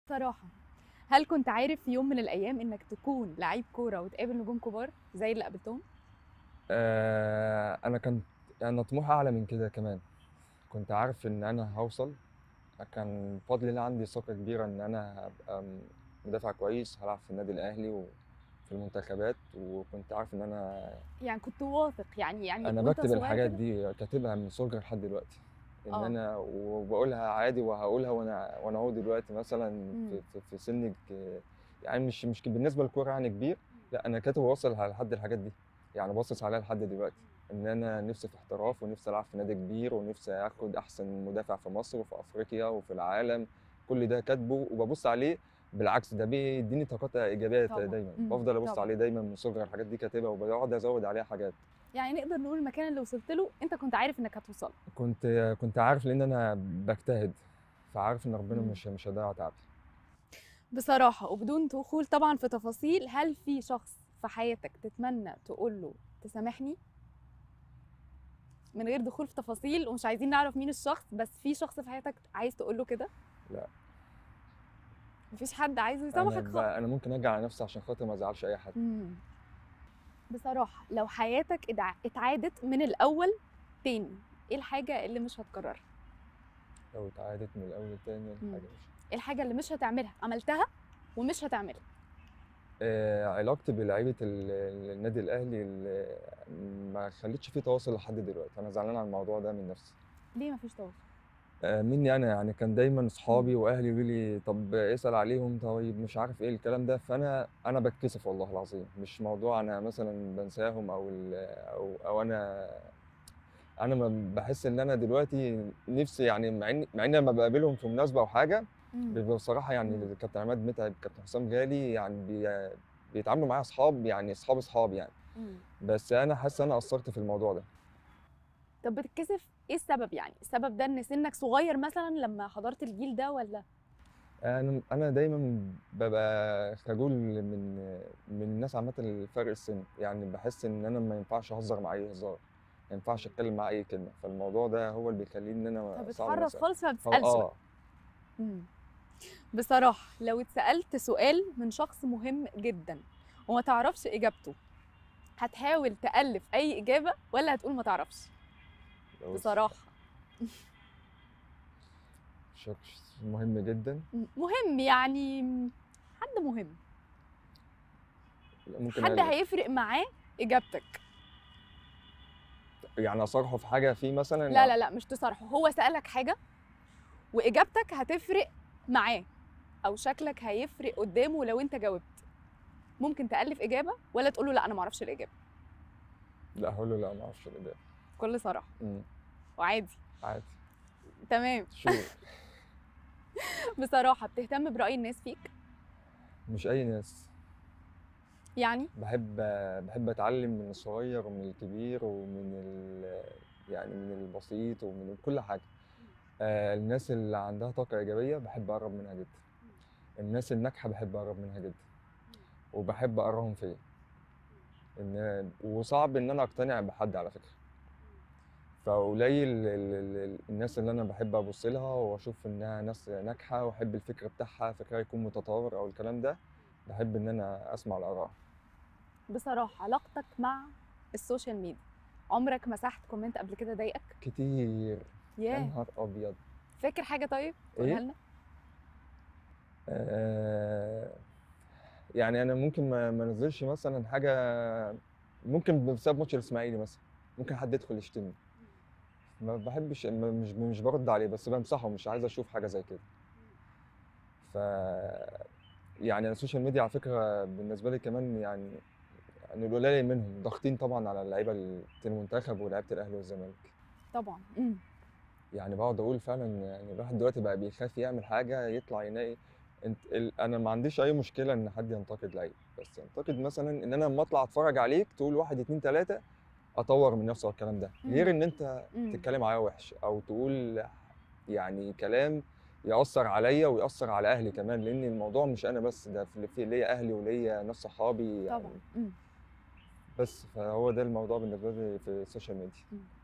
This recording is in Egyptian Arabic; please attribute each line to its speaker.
Speaker 1: صراحة هل كنت عارف في يوم من الأيام إنك تكون لعيب كورة وتقابل نجوم كبار زي اللي قابلتهم؟
Speaker 2: آه انا كنت انا طموحي اعلى من كده كمان كنت عارف ان انا هوصل كان بفضل الله عندي ثقة كبيرة ان انا هبقى م- مدافع كويس هلعب في النادي الاهلي وفي المنتخبات وكنت عارف ان انا
Speaker 1: يعني كنت واثق يعني يعني
Speaker 2: انا
Speaker 1: وأنت
Speaker 2: بكتب
Speaker 1: صغير
Speaker 2: الحاجات
Speaker 1: كده؟
Speaker 2: دي كاتبها من صغري لحد دلوقتي ان
Speaker 1: آه.
Speaker 2: انا وبقولها عادي وهقولها وانا وانا اهو دلوقتي مثلا
Speaker 1: مم.
Speaker 2: في, في, في سن ك- يعني مش مش بالنسبه للكوره يعني كبير لا انا كاتب واصل لحد الحاجات دي يعني باصص عليها لحد دلوقتي ان انا نفسي في احتراف ونفسي العب في نادي كبير ونفسي اخد احسن مدافع في مصر وفي افريقيا وفي العالم كل ده كاتبه وببص عليه بالعكس ده بيديني طاقات ايجابيه
Speaker 1: طبعاً.
Speaker 2: دايما
Speaker 1: مم.
Speaker 2: بفضل ابص
Speaker 1: طبعاً.
Speaker 2: عليه دايما من صغري الحاجات دي كاتبها وبقعد ازود عليها حاجات
Speaker 1: يعني نقدر نقول المكان اللي وصلت له أنت كنت عارف إنك هتوصل
Speaker 2: كنت كنت عارف لان انا بجتهد فعارف ان ربنا
Speaker 1: مم.
Speaker 2: مش مش هيضيع تعبي
Speaker 1: بصراحة وبدون دخول طبعا في تفاصيل هل في شخص في حياتك تتمنى تقول له تسامحني؟ من غير دخول في تفاصيل ومش عايزين نعرف مين الشخص بس في شخص في حياتك عايز تقول له كده؟
Speaker 2: لا.
Speaker 1: مفيش حد عايزه
Speaker 2: انا
Speaker 1: يسامحك
Speaker 2: ب...
Speaker 1: خالص
Speaker 2: انا ممكن اجي على نفسي عشان خاطر ما ازعلش اي حد
Speaker 1: مم. بصراحة لو حياتك ادع- اتعادت من الأول تاني ايه الحاجة اللي مش هتكررها؟
Speaker 2: لو اتعادت من الاول تاني
Speaker 1: مم.
Speaker 2: الحاجه مش
Speaker 1: ايه الحاجة اللي مش هتعملها؟ عملتها ومش هتعملها
Speaker 2: آه علاقتي بلعيبه ال- النادي الاهلي اللي ما خلتش فيه تواصل لحد دلوقتي انا زعلان على الموضوع ده من نفسي
Speaker 1: ليه مفيش تواصل؟
Speaker 2: آه مني انا يعني كان دايما اصحابي
Speaker 1: مم.
Speaker 2: واهلي يقولوا لي طب اسال عليهم طيب مش عارف ايه الكلام ده فانا انا بتكسف والله العظيم مش موضوع انا مثلا بنساهم او ال- او او انا انا ما بحس ان انا دلوقتي نفسي يعني مع ان مع ان لما بقابلهم في مناسبه او حاجه
Speaker 1: مم.
Speaker 2: بيبقى بصراحه يعني
Speaker 1: مم.
Speaker 2: كابتن عماد متعب كابتن حسام غالي يعني بي بيتعاملوا معايا اصحاب يعني اصحاب اصحاب يعني
Speaker 1: مم.
Speaker 2: بس انا حاسس ان انا قصرت في الموضوع ده
Speaker 1: طب بتتكسف ايه السبب يعني؟ السبب ده ان سنك صغير مثلا لما حضرت الجيل ده ولا؟
Speaker 2: انا انا دايما ببقى خجول من من الناس عامه الفرق السن يعني بحس ان انا ما ينفعش اهزر مع اي هزار ما ينفعش اتكلم مع اي كلمه فالموضوع ده هو اللي بيخليني ان انا صعب
Speaker 1: فبتحرص
Speaker 2: مثلا
Speaker 1: خالص فما بتسألش بقى.
Speaker 2: اه
Speaker 1: مم. بصراحة لو اتسألت سؤال من شخص مهم جدا وما تعرفش إجابته هتحاول تألف أي إجابة ولا هتقول ما تعرفش؟
Speaker 2: لو
Speaker 1: بصراحة
Speaker 2: شخص مهم جدا
Speaker 1: مهم يعني حد مهم
Speaker 2: ممكن
Speaker 1: حد
Speaker 2: أقل-
Speaker 1: هيفرق معاه إجابتك
Speaker 2: يعني اصارحه في حاجه فيه مثلا
Speaker 1: لا لا لا مش تصارحه هو سألك حاجة وإجابتك هتفرق معاه أو شكلك هيفرق قدامه لو أنت جاوبت ممكن تألف إجابة ولا تقول له لا أنا معرفش الإجابة
Speaker 2: لا هقول له لا ما اعرفش الاجابه
Speaker 1: بكل صراحة
Speaker 2: أمم،
Speaker 1: وعادي
Speaker 2: عادي
Speaker 1: تمام
Speaker 2: شو
Speaker 1: بصراحة بتهتم برأي الناس فيك
Speaker 2: مش اي ناس
Speaker 1: يعني
Speaker 2: بحب بحب اتعلم من الصغير ومن الكبير ومن ال يعني من البسيط ومن كل حاجه آه الناس اللي عندها طاقه ايجابيه بحب اقرب منها جدا الناس الناجحه بحب اقرب منها جدا وبحب اقراهم فيا ان وصعب ان انا اقتنع بحد على فكره فقليل ال- ال- ال- الناس اللي انا بحب ابص لها واشوف انها ناس ناجحه واحب الفكر بتاعها فكرها يكون متطور او الكلام ده بحب ان انا اسمع الاراء
Speaker 1: بصراحة علاقتك مع السوشيال ميديا عمرك مسحت كومنت قبل كده ضايقك؟
Speaker 2: كتير يا
Speaker 1: ياه
Speaker 2: نهار ابيض
Speaker 1: فاكر حاجة طيب؟
Speaker 2: إيه؟
Speaker 1: قولها لنا
Speaker 2: آه يعني انا ممكن ما ما انزلش مثلا حاجه ممكن بسبب ماتش الاسماعيلي مثلا ممكن حد يدخل يشتمني ما بحبش ما- مش مش برد عليه بس بمسحه مش عايز اشوف حاجه زي كده ف يعني أنا السوشيال ميديا على فكره بالنسبه لي كمان يعني يعني القليل منهم ضاغطين طبعا على اللعيبه ال- المنتخب ولاعيبه الاهلي والزمالك
Speaker 1: طبعا مم.
Speaker 2: يعني بقعد اقول فعلا يعني الواحد دلوقتي بقى بيخاف يعمل حاجه يطلع يلاقي انت ال... انا ما عنديش اي مشكله ان حد ينتقد لعيب بس ينتقد مثلا ان انا لما اطلع اتفرج عليك تقول واحد اتنين تلاته اطور من نفسي والكلام ده
Speaker 1: مم.
Speaker 2: غير ان انت
Speaker 1: مم.
Speaker 2: تتكلم عليا وحش او تقول يعني كلام ياثر عليا وياثر على اهلي كمان لان الموضوع مش انا بس ده في في ليا اهلي وليا ناس صحابي يعني
Speaker 1: طبعا مم.
Speaker 2: بس فهو ده الموضوع بالنسبه لي في السوشيال ميديا
Speaker 1: مم.